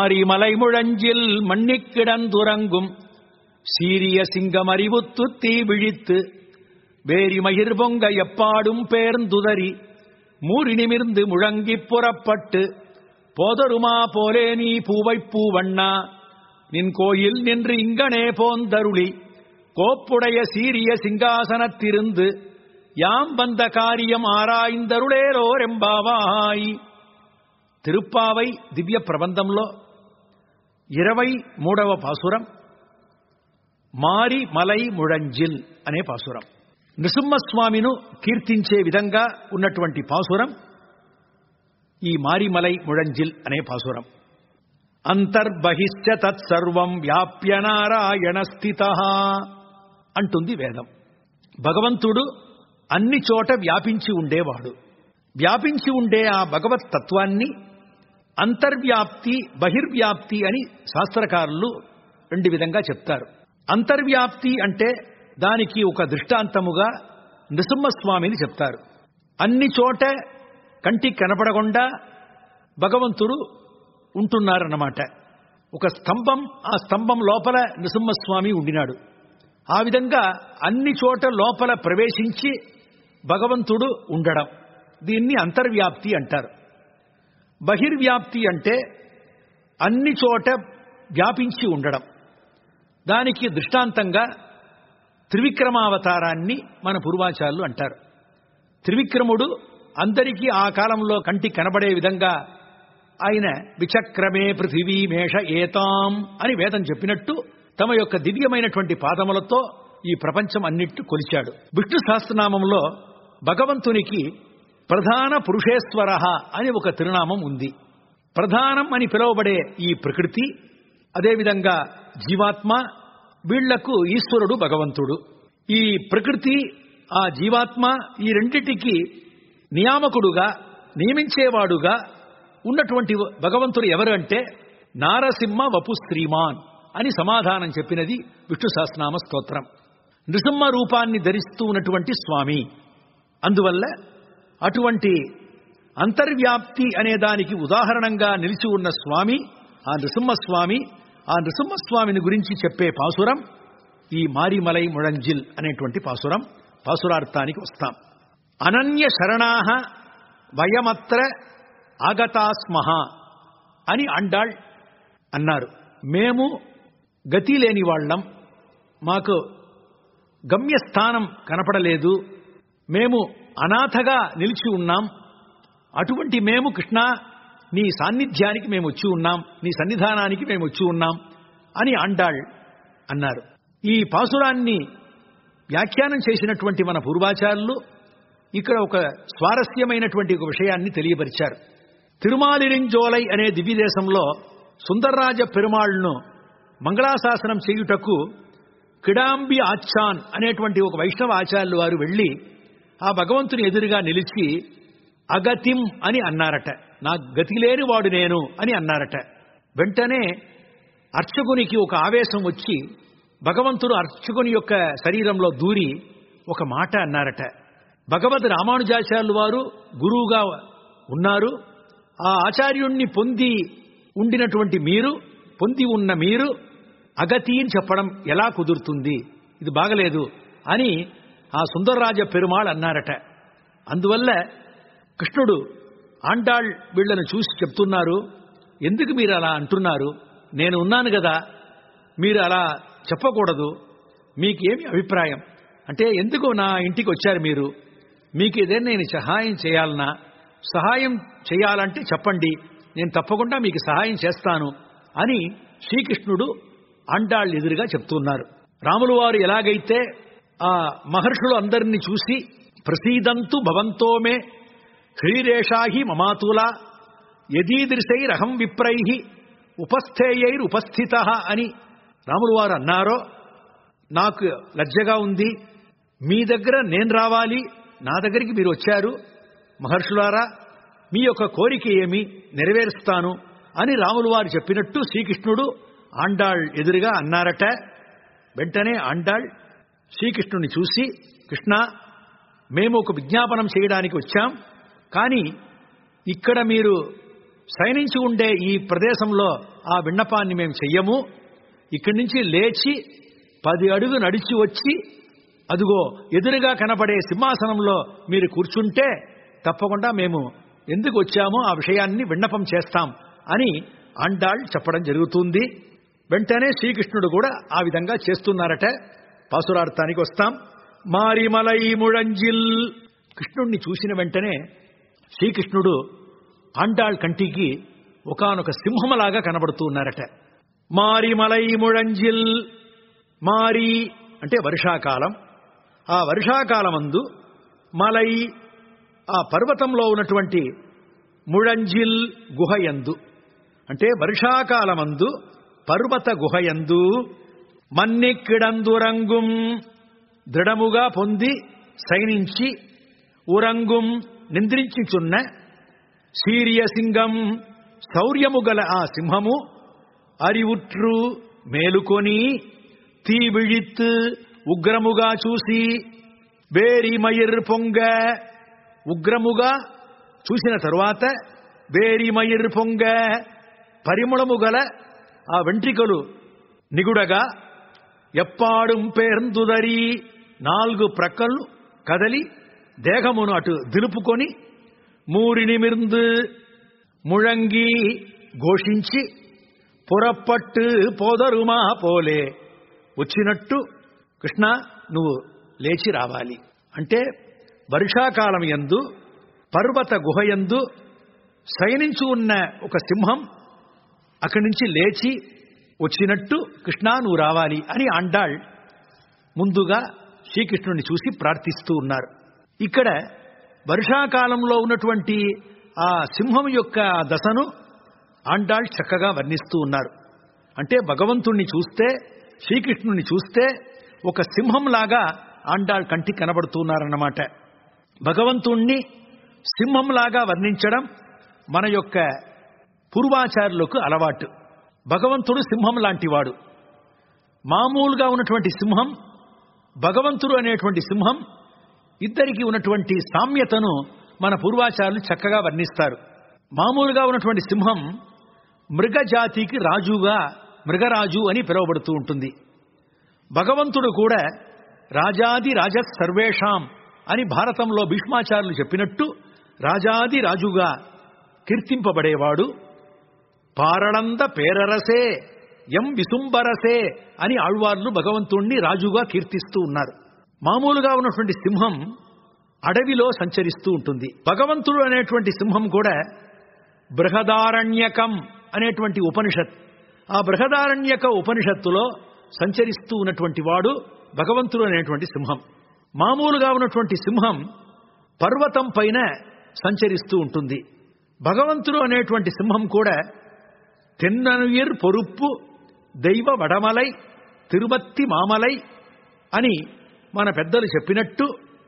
மாரி மலைமுழஞ்சில் மண்ணிக்கிடந்துறங்கும் சீரிய சிங்கமறிவுத்து தீ விழித்து வேரி மயிர் பொங்க எப்பாடும் பேர்ந்துதறி மூறி நிமிர்ந்து முழங்கிப் புறப்பட்டு போதருமா போலே நீ பூவைப் பூவண்ணா நின் கோயில் நின்று இங்கனே போந்தருளி கோப்புடைய சீரிய சிங்காசனத்திருந்து யாம் வந்த காரியம் ఆరాయిందరుళేరోరెంబావాయి తిరుప్పావై దివ్య ప్రబంధంలో ఇరవై మూడవ పాసురం మారి మలై ముഴంజిల్ అనే పాసురం నృసింహస్వామిను కీర్తించే విధంగా ఉన్నటువంటి పాసురం ఈ మారిమలై ముഴంజిల్ అనే పాసురం అంతర్బహిశ్చ తత్సర్వం వ్యాప్య నారాయణ స్థిత అంటుంది వేదం భగవంతుడు అన్ని చోట వ్యాపించి ఉండేవాడు వ్యాపించి ఉండే ఆ భగవత్ తత్వాన్ని అంతర్వ్యాప్తి బహిర్వ్యాప్తి అని శాస్త్రకారులు రెండు విధంగా చెప్తారు అంతర్వ్యాప్తి అంటే దానికి ఒక దృష్టాంతముగా నృసింహస్వామిని చెప్తారు అన్ని చోట కంటికి కనపడకుండా భగవంతుడు ఉంటున్నారన్నమాట ఒక స్తంభం ఆ స్తంభం లోపల నృసింహస్వామి ఉండినాడు ఆ విధంగా అన్ని చోట లోపల ప్రవేశించి భగవంతుడు ఉండడం దీన్ని అంతర్వ్యాప్తి అంటారు బహిర్వ్యాప్తి అంటే అన్ని చోట వ్యాపించి ఉండడం దానికి దృష్టాంతంగా త్రివిక్రమావతారాన్ని మన పూర్వాచారులు అంటారు త్రివిక్రముడు అందరికీ ఆ కాలంలో కంటి కనబడే విధంగా ఆయన విచక్రమే పృథివీ మేష ఏతాం అని వేదం చెప్పినట్టు తమ యొక్క దివ్యమైనటువంటి పాదములతో ఈ ప్రపంచం అన్నిట్టు కొలిచాడు విష్ణు సహస్రనామంలో భగవంతునికి ప్రధాన పురుషేశ్వర అని ఒక తిరునామం ఉంది ప్రధానం అని పిలువబడే ఈ ప్రకృతి అదేవిధంగా జీవాత్మ వీళ్లకు ఈశ్వరుడు భగవంతుడు ఈ ప్రకృతి ఆ జీవాత్మ ఈ రెండిటికి నియామకుడుగా నియమించేవాడుగా ఉన్నటువంటి భగవంతుడు ఎవరు అంటే నారసింహ వపు శ్రీమాన్ అని సమాధానం చెప్పినది విష్ణు సహస్రనామ స్తోత్రం నృసింహ రూపాన్ని ధరిస్తూ ఉన్నటువంటి స్వామి అందువల్ల అటువంటి అంతర్వ్యాప్తి అనే దానికి ఉదాహరణంగా నిలిచి ఉన్న స్వామి ఆ నృసింహస్వామి ఆ నృసింహస్వామిని గురించి చెప్పే పాసురం ఈ మారిమలై ముഴంజిల్ అనేటువంటి పాసురం పాసురార్థానికి వస్తాం అనన్య శరణాహ వయమత్ర ఆగతాస్మహ అని అండాళ్ అన్నారు మేము గతి లేని వాళ్ళం మాకు గమ్యస్థానం కనపడలేదు మేము అనాథగా నిలిచి ఉన్నాం అటువంటి మేము కృష్ణ నీ సాన్నిధ్యానికి మేము వచ్చి ఉన్నాం నీ సన్నిధానానికి మేము వచ్చి ఉన్నాం అని అండాళ్ అన్నారు ఈ పాసురాన్ని వ్యాఖ్యానం చేసినటువంటి మన పూర్వాచారులు ఇక్కడ ఒక స్వారస్యమైనటువంటి ఒక విషయాన్ని తెలియపరిచారు తిరుమాలిరింజోలై అనే దివ్యదేశంలో సుందర్రాజ పెరుమాళ్ను మంగళాశాసనం చేయుటకు కిడాంబి ఆచ్చాన్ అనేటువంటి ఒక వైష్ణవ ఆచార్యులు వారు వెళ్ళి ఆ భగవంతుని ఎదురుగా నిలిచి అగతిం అని అన్నారట నా గతి లేని వాడు నేను అని అన్నారట వెంటనే అర్చకునికి ఒక ఆవేశం వచ్చి భగవంతుడు అర్చకుని యొక్క శరీరంలో దూరి ఒక మాట అన్నారట భగవద్ రామానుజాచార్యులు వారు గురువుగా ఉన్నారు ఆ ఆచార్యుణ్ణి పొంది ఉండినటువంటి మీరు పొంది ఉన్న మీరు అగతి అని చెప్పడం ఎలా కుదురుతుంది ఇది బాగలేదు అని ఆ సుందరరాజ పెరుమాళ్ అన్నారట అందువల్ల కృష్ణుడు ఆండాళ్ వీళ్లను చూసి చెప్తున్నారు ఎందుకు మీరు అలా అంటున్నారు నేను ఉన్నాను కదా మీరు అలా చెప్పకూడదు మీకేమి అభిప్రాయం అంటే ఎందుకు నా ఇంటికి వచ్చారు మీరు మీకు ఏదైనా నేను సహాయం చేయాలన్నా సహాయం చేయాలంటే చెప్పండి నేను తప్పకుండా మీకు సహాయం చేస్తాను అని శ్రీకృష్ణుడు అండాళ్ళు ఎదురుగా చెప్తున్నారు రాములు వారు ఎలాగైతే ఆ మహర్షులు అందరినీ చూసి ప్రసీదంతు భవంతోమే హ్రీరేషాహి మమాతుల యదీదృశైరహం విప్రై ఉపస్థేయైరుపస్థిత అని రాములు వారు అన్నారో నాకు లజ్జగా ఉంది మీ దగ్గర నేను రావాలి నా దగ్గరికి మీరు వచ్చారు మహర్షులారా మీ యొక్క కోరిక ఏమి నెరవేరుస్తాను అని రాములు వారు చెప్పినట్టు శ్రీకృష్ణుడు ఆండాళ్ ఎదురుగా అన్నారట వెంటనే ఆండాళ్ శ్రీకృష్ణుని చూసి కృష్ణ మేము ఒక విజ్ఞాపనం చేయడానికి వచ్చాం కానీ ఇక్కడ మీరు శయనించి ఉండే ఈ ప్రదేశంలో ఆ విన్నపాన్ని మేము చెయ్యము ఇక్కడి నుంచి లేచి పది అడుగు నడిచి వచ్చి అదిగో ఎదురుగా కనబడే సింహాసనంలో మీరు కూర్చుంటే తప్పకుండా మేము ఎందుకు వచ్చామో ఆ విషయాన్ని విన్నపం చేస్తాం అని అండాళ్ చెప్పడం జరుగుతుంది వెంటనే శ్రీకృష్ణుడు కూడా ఆ విధంగా చేస్తున్నారట పాసురార్థానికి వస్తాం మారిమలై ముళంజిల్ కృష్ణుణ్ణి చూసిన వెంటనే శ్రీకృష్ణుడు ఆండాళ్ కంటికి ఒకనొక సింహంలాగా కనబడుతూ ఉన్నారట మారిమలై ముళంజిల్ మారి అంటే వర్షాకాలం ఆ వర్షాకాలమందు మలై ఆ పర్వతంలో ఉన్నటువంటి ముళంజిల్ గుహయందు అంటే వర్షాకాలమందు పర్వత గుహయందు మన్నిక్కిడందురంగుం దృఢముగా పొంది సైనించి ఉరంగుం నింద్రించుచున్న సీరియసింగం శౌర్యము గల ఆ సింహము అరివుట్రు మేలుకొని తీవిழிత్ ఉగ్రముగా చూసి వేరిమయిర్ పొంగ ఉగ్రముగా చూసిన తరువాత వేరిమయిర్ పొంగ పరిమళము గల ఆ వెంట్రికలు నిగుడగా ఎప్పాడు పేర్దుదరి నాలుగు ప్రక్కలు కదలి దేహమును అటు దిలుపుకొని మూరినిమిర్ந்து ముழంగి ఘోషించి పురప్పట్టు పోదరుమా పోలే వచ్చినట్టు కృష్ణ నువ్వు లేచి రావాలి అంటే వర్షాకాలం యందు పర్వత గుహయందు శయనించి ఉన్న ఒక సింహం అక్కడి నుంచి లేచి వచ్చినట్టు కృష్ణ నువ్వు రావాలి అని అండాళ్ ముందుగా శ్రీకృష్ణుని చూసి ప్రార్థిస్తూ ఉన్నారు ఇక్కడ వర్షాకాలంలో ఉన్నటువంటి ఆ సింహం యొక్క దశను ఆండాళ్ చక్కగా వర్ణిస్తూ ఉన్నారు అంటే భగవంతుణ్ణి చూస్తే శ్రీకృష్ణుని చూస్తే ఒక సింహంలాగా ఆండాళ్ కంటి కనబడుతున్నారన్నమాట భగవంతుణ్ణి సింహంలాగా వర్ణించడం మన యొక్క పూర్వాచారులకు అలవాటు భగవంతుడు సింహం లాంటివాడు మామూలుగా ఉన్నటువంటి సింహం భగవంతుడు అనేటువంటి సింహం ఇద్దరికి ఉన్నటువంటి సామ్యతను మన పూర్వాచారులు చక్కగా వర్ణిస్తారు మామూలుగా ఉన్నటువంటి సింహం మృగజాతికి రాజుగా మృగరాజు అని పిలువబడుతూ ఉంటుంది భగవంతుడు కూడా రాజాది రాజ సర్వేషాం అని భారతంలో భీష్మాచార్యులు చెప్పినట్టు రాజాది రాజుగా కీర్తింపబడేవాడు పారళంద పేరరసే ఎం విసుంబరసే అని ఆళ్వార్లు భగవంతుణ్ణి రాజుగా కీర్తిస్తూ ఉన్నారు మామూలుగా ఉన్నటువంటి సింహం అడవిలో సంచరిస్తూ ఉంటుంది భగవంతుడు అనేటువంటి సింహం కూడా బృహదారణ్యకం అనేటువంటి ఉపనిషత్ ఆ బృహదారణ్యక ఉపనిషత్తులో సంచరిస్తూ ఉన్నటువంటి వాడు భగవంతుడు అనేటువంటి సింహం మామూలుగా ఉన్నటువంటి సింహం పర్వతం పైన సంచరిస్తూ ఉంటుంది భగవంతుడు అనేటువంటి సింహం కూడా తెన్ననుయిర్ పొరుప్పు దైవ వడమలై తిరుమత్తి మామలై అని మన పెద్దలు చెప్పినట్టు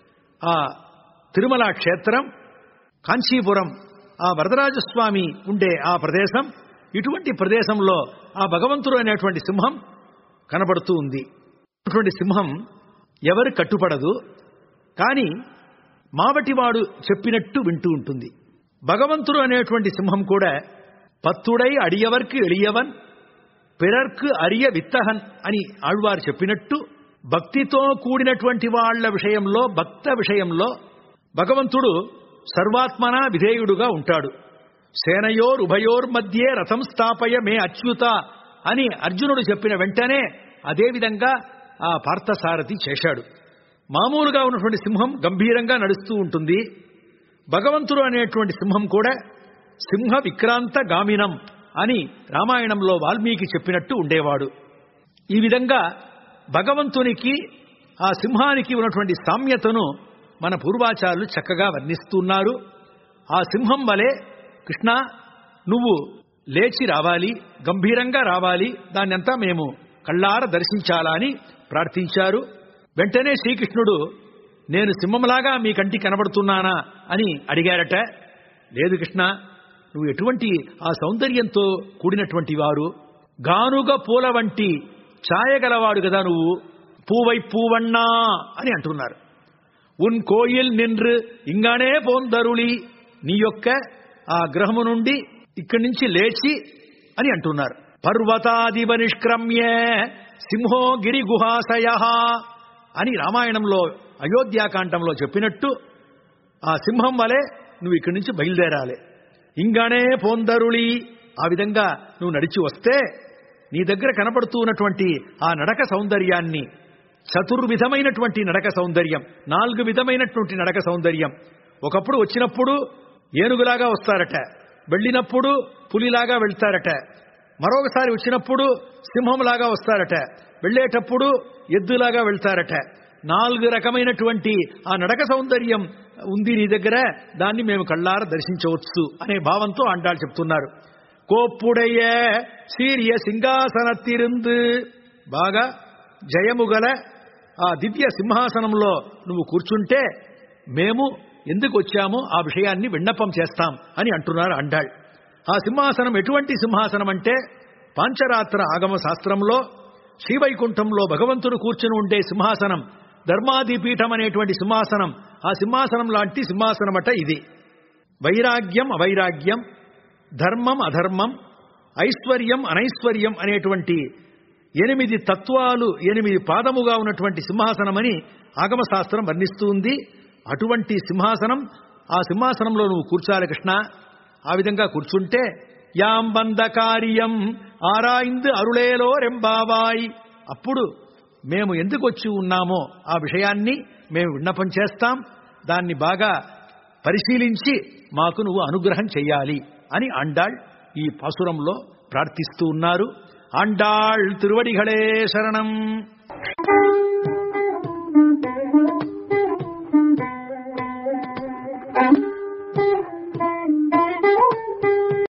ఆ తిరుమల క్షేత్రం కాంచీపురం ఆ వరదరాజస్వామి ఉండే ఆ ప్రదేశం ఇటువంటి ప్రదేశంలో ఆ భగవంతుడు అనేటువంటి సింహం కనబడుతూ ఉంది అటువంటి సింహం ఎవరు కట్టుపడదు కానీ మావటివాడు చెప్పినట్టు వింటూ ఉంటుంది భగవంతుడు అనేటువంటి సింహం కూడా పత్తుడై అడియవర్కు ఎளிయవన్ పిరర్కు అరియ విత్తహన్ అని ఆళ్వారు చెప్పినట్టు భక్తితో కూడినటువంటి వాళ్ళ విషయంలో భక్త విషయంలో భగవంతుడు సర్వాత్మన విధేయుడుగా ఉంటాడు సేనయోర్ ఉభయోర్ మధ్యే రథం స్థాపయ మే అచ్యుత అని అర్జునుడు చెప్పిన వెంటనే అదేవిధంగా ఆ పార్థసారథి చేశాడు మామూలుగా ఉన్నటువంటి సింహం గంభీరంగా నడుస్తూ ఉంటుంది భగవంతుడు అనేటువంటి సింహం కూడా సింహ విక్రాంత గామినం అని రామాయణంలో వాల్మీకి చెప్పినట్టు ఉండేవాడు ఈ విధంగా భగవంతునికి ఆ సింహానికి ఉన్నటువంటి సామ్యతను మన పూర్వాచారులు చక్కగా వర్ణిస్తున్నారు ఆ సింహం వలె కృష్ణ నువ్వు లేచి రావాలి గంభీరంగా రావాలి దాన్నంతా మేము కళ్ళార దర్శించాలా అని ప్రార్థించారు వెంటనే శ్రీకృష్ణుడు నేను సింహంలాగా మీ కంటి కనబడుతున్నానా అని అడిగారట లేదు కృష్ణ నువ్వు ఎటువంటి ఆ సౌందర్యంతో కూడినటువంటి వారు గానుగ పూల వంటి ఛాయగలవాడు కదా నువ్వు పూవై పూవన్నా అని అంటున్నారు ఉన్ కోయిల్ నిన్రు ఇంగానే పోందరుళి నీ యొక్క ఆ గ్రహము నుండి ఇక్కడి నుంచి లేచి అని అంటున్నారు పర్వతాదివ నిష్క్రమ్య సింహో గిరి గుహాశయ అని రామాయణంలో అయోధ్యాకాండంలో చెప్పినట్టు ఆ సింహం వలె నువ్వు ఇక్కడి నుంచి బయలుదేరాలి ఇంగానే పొందరుళి ఆ విధంగా నువ్వు నడిచి వస్తే నీ దగ్గర కనపడుతూ ఉన్నటువంటి ఆ నడక సౌందర్యాన్ని చతుర్విధమైనటువంటి నడక సౌందర్యం నాలుగు విధమైనటువంటి నడక సౌందర్యం ఒకప్పుడు వచ్చినప్పుడు ఏనుగులాగా వస్తారట వెళ్ళినప్పుడు పులిలాగా వెళ్తారట మరొకసారి వచ్చినప్పుడు సింహంలాగా వస్తారట వెళ్ళేటప్పుడు ఎద్దులాగా వెళ్తారట నాలుగు రకమైనటువంటి ఆ నడక సౌందర్యం ఉంది నీ దగ్గర దాన్ని మేము కళ్ళార దర్శించవచ్చు అనే భావంతో అంటాళ్ళు చెప్తున్నారు కోప్పుడయ్య సీరియ సింహాసనత్తిరుందు బాగా జయము గల ఆ దివ్య సింహాసనంలో నువ్వు కూర్చుంటే మేము ఎందుకు వచ్చామో ఆ విషయాన్ని విన్నపం చేస్తాం అని అంటున్నారు అండాళ్ ఆ సింహాసనం ఎటువంటి సింహాసనం అంటే పాంచరాత్ర ఆగమ శాస్త్రంలో శ్రీవైకుంఠంలో భగవంతుడు కూర్చుని ఉండే సింహాసనం ధర్మాదిపీఠం అనేటువంటి సింహాసనం ఆ సింహాసనం లాంటి సింహాసనమట ఇది వైరాగ్యం అవైరాగ్యం ధర్మం అధర్మం ఐశ్వర్యం అనైశ్వర్యం అనేటువంటి ఎనిమిది తత్వాలు ఎనిమిది పాదముగా ఉన్నటువంటి సింహాసనమని ఆగమశాస్త్రం వర్ణిస్తుంది అటువంటి సింహాసనం ఆ సింహాసనంలో నువ్వు కూర్చోాలి కృష్ణ ఆ విధంగా కూర్చుంటే యాం బంద కార్యం ఆరాయిందు అరుళేలో రెంబావాయి అప్పుడు మేము ఎందుకు వచ్చి ఉన్నామో ఆ విషయాన్ని మేము విన్నపం చేస్తాం దాన్ని బాగా పరిశీలించి మాకు నువ్వు అనుగ్రహం చెయ్యాలి అని అండాళ్ ఈ పాసురంలో ప్రార్థిస్తూ ఉన్నారు ఆండాళ్ తిరువడిగళే శరణం